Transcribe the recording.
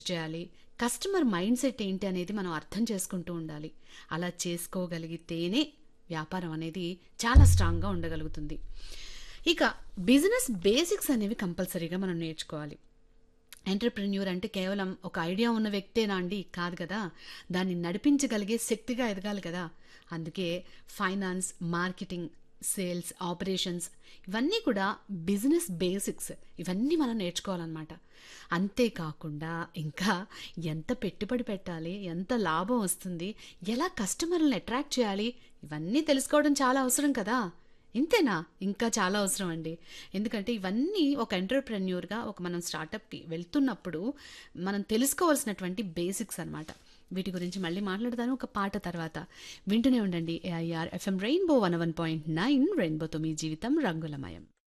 చేయాలి customer mind set ఏంటి అనేది మనం అర్థం చేసుకుంటూ ఉండాలి అలా చేసుకోగలిగితేనే వ్యాపారం అనేది చాలా స్ట్రాంగ్గా ఉండగలుగుతుంది ఇక బిజినెస్ బేసిక్స్ అనేవి కంపల్సరీగా మనం నేర్చుకోవాలి ఎంటర్ప్రెన్యూర్ అంటే కేవలం ఒక ఐడియా ఉన్న వ్యక్తేనా అండి కాదు కదా దాన్ని నడిపించగలిగే శక్తిగా ఎదగాలి కదా అందుకే ఫైనాన్స్ మార్కెటింగ్ సేల్స్ ఆపరేషన్స్ ఇవన్నీ కూడా బిజినెస్ బేసిక్స్ ఇవన్నీ మనం నేర్చుకోవాలన్నమాట అంతేకాకుండా ఇంకా ఎంత పెట్టుబడి పెట్టాలి ఎంత లాభం వస్తుంది ఎలా కస్టమర్లను అట్రాక్ట్ చేయాలి ఇవన్నీ తెలుసుకోవడం చాలా అవసరం కదా ఇంతేనా ఇంకా చాలా అవసరం అండి ఎందుకంటే ఇవన్నీ ఒక ఎంటర్ప్రెన్యూర్గా ఒక మనం స్టార్టప్కి వెళ్తున్నప్పుడు మనం తెలుసుకోవాల్సినటువంటి బేసిక్స్ అన్నమాట వీటి గురించి మళ్ళీ మాట్లాడతాను ఒక పాట తర్వాత వింటూనే ఉండండి AIR FM rainbow one one point nine రెయిన్బోతో మీ జీవితం రంగులమయం